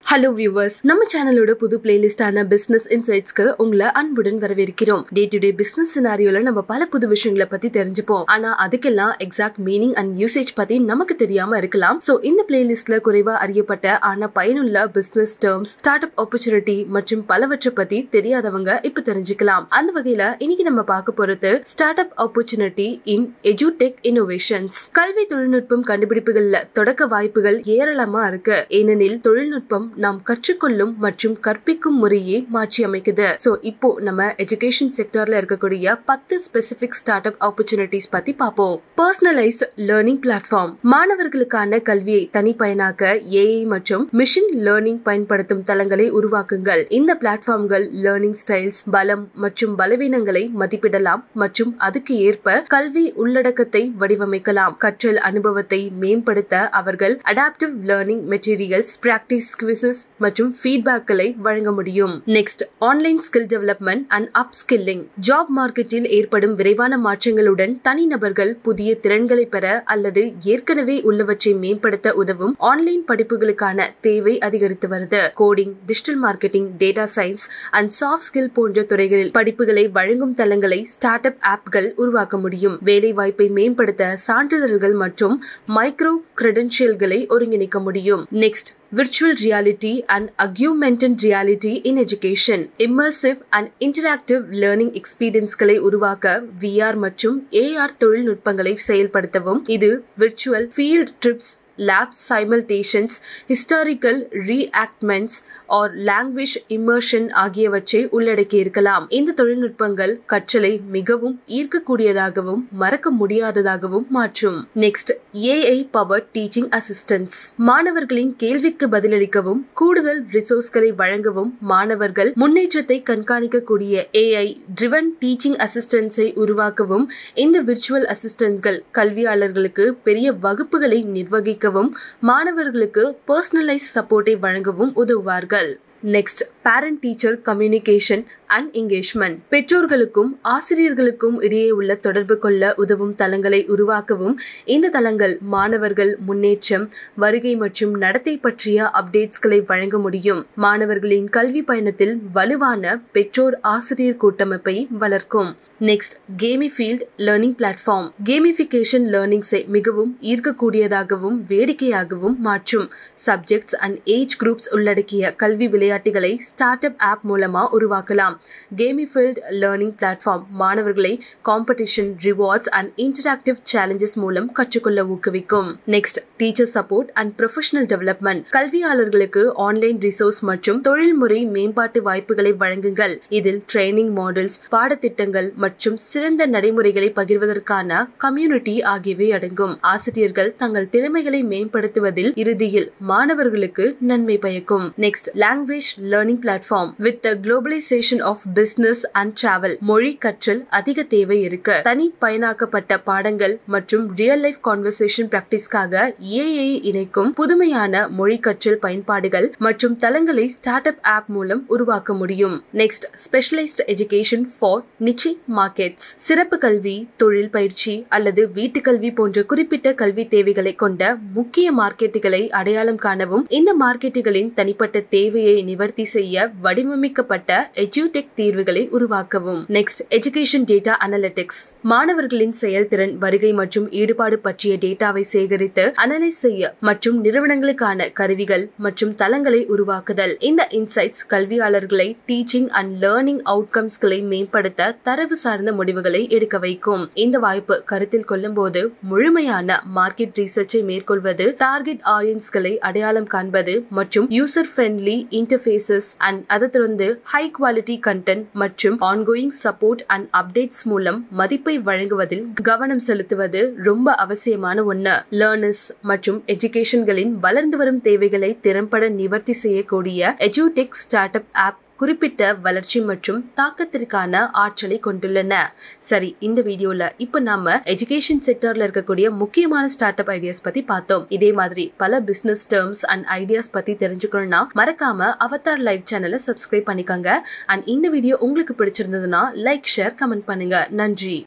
hello viewers நம்ம சேனலோட புது பிளேலிஸ்டான பிசினஸ் இன்சைட்ஸ்க்கு உங்களை அன்புடன் வரவேற்கிறோம் டே டு டே பிசினஸ் சினாரியோல நம்ம பல புது விஷயங்களை பத்தி தெரிஞ்சுப்போம் ஆனா அதுக்கெல்லாம் எக்ஸாக்ட் மீனிங் அண்ட் யூசேஜ் பத்தி நமக்கு தெரியாம இருக்கலாம் சோ இந்த பிளேலிஸ்ட்ல குறைவா அறியப்பட்ட ஆனா பயனுள்ள business terms start up opportunity மற்றும் பலவற்றை பத்தி தெரியாதவங்க இப்ப தெரிஞ்சுக்கலாம் அந்த வகையில இன்னைக்கு நம்ம பார்க்க போறது ஸ்டார்ட் அப் ஆப்பர்ச்சுனிட்டி இன் எஜுடெக் இன்னோவேஷன்ஸ் கல்வி தொழில்நுட்பம் கண்டுபிடிப்புகள்ல தொடக்க வாய்ப்புகள் ஏராளமா இருக்கு ஏனெனில் தொழில்நுட்பம் நாம் கற்றுக்கொள்ளும் மற்றும் கற்பிக்கும் முறையே மாற்றி அமைக்குது சோ இப்போ நம்ம எஜுகேஷன் செக்டர்ல இருக்கக்கூடிய பத்து ஸ்பெசிபிக் ஸ்டார்ட் அப் ஆப்பர்ச்சுனிட்டிஸ் பத்தி பார்ப்போம் பர்சனலைஸ்ட் லேர்னிங் பிளாட்ஃபார்ம் மாணவர்களுக்கான கல்வியை தனிப்பயனாக்க ஏஐ மற்றும் மிஷின் லேர்னிங் பயன்படுத்தும் தளங்களை உருவாக்குங்கள் இந்த பிளாட்ஃபார்ம்கள் லேர்னிங் ஸ்டைல்ஸ் பலம் மற்றும் பலவீனங்களை மதிப்பிடலாம் மற்றும் அதுக்கு ஏற்ப கல்வி உள்ளடக்கத்தை வடிவமைக்கலாம் கற்றல் அனுபவத்தை மேம்படுத்த அவர்கள் adaptive learning materials practice quizzes மற்றும் ஃபீட்பேக்களை வழங்க முடியும் next online skill development and upskilling job மார்க்கெட்டில் ஏற்படும் விரைவான மாற்றங்களுடன் தனிநபர்கள் புதிய திறன்களை பெற அல்லது ஏற்கனவே உள்ளவற்றை மேம்படுத்த உதவும் ஆன்லைன் படிப்புகளுக்கான தேவை அதிகரித்து வருது coding digital marketing data science and soft skill போன்ற துறைகளில் படிப்புகளை வழங்கும் தளங்களை ஸ்டார்ட் அப் ஆப்கள் உருவாக்க முடியும் வேலை வாய்ப்பை மேம்படுத்த சான்றிதழ்கள் மற்றும் மைக்ரோ கிரெடென்ஷியல்களை ஒருங்கிணைக்க முடியும் next virtual reality and augmented reality in education immersive and interactive learning experienceகளை உருவாக்க VR மற்றும் AR தொழில்நுட்பங்களை செயல்படுத்தவும் இது virtual field trips labs simultations historical reenactments or language immersion ஆகியவற்றை உள்ளடக்கி இருக்கலாம் இந்த தொழில்நுட்பங்கள் கற்றலை மிகவும் ஈர்க்கக்கூடியதாகவும் மறக்க முடியாததாகவும் மாற்றும் next AI power teaching assistance மாணவர்களின் கேள்விக்கு பதிலளிக்கவும் கூடுதல் ரிசோர்ஸ்களை வழங்கவும் மாணவர்கள் முன்னேற்றத்தை கண்காணிக்கக்கூடிய ஏஐ ட்ரிவன் டீச்சிங் அசிஸ்டன்ஸை உருவாக்கவும் இந்த விர்ச்சுவல் அசிஸ்டன்ட்கள் கல்வியாளர்களுக்கு பெரிய வகுப்புகளை நிர்வகிக்கவும் மாணவர்களுக்கு பர்சனலைஸ் சப்போர்ட்டை வழங்கவும் உதவுவார்கள் next parent teacher communication and engagement பெற்றோர்களுக்கும் ஆசிரியர்களுக்கும் இடையே உள்ள தொடர்பு கொள்ள உதவும் தளங்களை உருவாக்கவும் இந்த தளங்கள் மாணவர்கள் முன்னேற்றம் வருகை மற்றும் நடத்தை பற்றிய அப்டேட்ஸ்களை வழங்க முடியும் மாணவர்களின் கல்வி பயணத்தில் வலுவான பெற்றோர் ஆசிரியர் கூட்டமைப்பை வளர்க்கும் next gamified learning platform gamification லேர்னிங்ஸை மிகவும் ஈர்க்கக்கூடியதாகவும் வேடிக்கையாகவும் மாற்றும் சப்ஜெக்ட்ஸ் அண்ட் ஏஜ் குரூப்ஸ் உள்ளடக்கிய கல்வி விளையாட்டுகளை ஸ்டார்ட் அப் ஆப் மூலமா உருவாக்கலாம் கேமிஃபீல்ட் லேர்னிங் பிளாட்ஃபார்ம் மாணவர்களை competition rewards and interactive challenges மூலம் கற்றுக்கொள்ள ஊக்குவிக்கும் next teacher support and professional development கல்வியாளர்களுக்கு ஆன்லைன் ரிசோர்ஸ் மற்றும் தொழில்முறை மேம்பாட்டு வாய்ப்புகளை வழங்குங்கள் இதில் ட்ரைனிங் மாடல்ஸ் பாடத்திட்டங்கள் மற்றும் சிறந்த நடைமுறைகளை பகிர்வதற்கான கம்யூனிட்டி ஆகியவை அடங்கும் ஆசிரியர்கள் தங்கள் திறமைகளை மேம்படுத்துவதில் இறுதியில் மாணவர்களுக்கு நன்மை பயக்கும் next language learning platform with the globalisation of business and travel மொழி கற்றல் அதிக தேவை இருக்கு தனி பயனாக்கப்பட்ட பாடங்கள் மற்றும் ரியல் லைஃப் கான்வர்சேஷன் பிராக்டிஸ்க்காக ஏஐ இணைக்கும் புதுமையான மொழி கற்றல் பயன்பாடுகள் மற்றும் தளங்களை ஸ்டார்ட் அப் ஆப் மூலம் உருவாக்க முடியும் next specialised education for niche markets சிறப்பு கல்வி தொழில் பயிற்சி அல்லது வீட்டு கல்வி போன்ற குறிப்பிட்ட கல்வி தேவைகளை கொண்ட முக்கிய மார்க்கெட்டுகளை அடையாளம் காணவும் இந்த மார்க்கெட்டுகளின் தனிப்பட்ட தேவையை நிவர்த்தி செய்ய வடிவமைக்கப்பட்ட எஜுடெக் தீர்வுகளை உருவாக்கவும் நெக்ஸ்ட் எஜுகேஷன் டேட்டா அனலிட்டிக்ஸ் மாணவர்களின் செயல்திறன் வருகை மற்றும் ஈடுபாடு பற்றிய டேட்டாவை சேகரித்து அனலைஸ் செய்ய மற்றும் நிறுவனங்களுக்கான கருவிகள் மற்றும் தளங்களை உருவாக்குதல் இந்த இன்சைட்ஸ் கல்வியாளர்களை டீச்சிங் அண்ட் லேர்னிங் அவுட்கம்ஸ்களை மேம்படுத்த தரவு சார்ந்த முடிவுகளை எடுக்க வைக்கும் இந்த வாய்ப்பு கருத்தில் கொள்ளும் போது முழுமையான மார்க்கெட் ரீசர்ச்சை மேற்கொள்வது டார்கெட் ஆடியன்ஸ்களை அடையாளம் காண்பது மற்றும் யூசர் ஃப்ரெண்ட்லி இன்டர்ஃபேசஸ் அண்ட் அதை தொடர்ந்து ஹை குவாலிட்டி கண்டென்ட் மற்றும் ஆன்கோயிங் சப்போர்ட் அண்ட் அப்டேட்ஸ் மூலம் மதிப்பை வழங்குவதில் கவனம் செலுத்துவது ரொம்ப அவசியமான ஒன்று லேர்னர்ஸ் மற்றும் எஜுகேஷன்களின் வளர்ந்து வரும் தேவைகளை திறம்பட நிவர்த்தி செய்யக்கூடிய எஜுடெக் ஸ்டார்ட் அப் ஆப் குறிப்பிட்ட வளர்ச்சி மற்றும் தாக்கத்திற்கான ஆற்றலை கொண்டுள்ளன சரி இந்த வீடியோல இப்ப நாம எஜுகேஷன் செக்டர்ல இருக்கக்கூடிய முக்கியமான ஸ்டார்ட் அப் ஐடியாஸ் பத்தி பார்த்தோம் இதே மாதிரி பல பிசினஸ் டேர்ம்ஸ் அண்ட் ஐடியாஸ் பத்தி தெரிஞ்சுக்கணும்னா மறக்காம அவதார் லைவ் சேனலை சப்ஸ்கிரைப் பண்ணிக்கோங்க அண்ட் இந்த வீடியோ உங்களுக்கு பிடிச்சிருந்ததுன்னா லைக் ஷேர் கமெண்ட் பண்ணுங்க நன்றி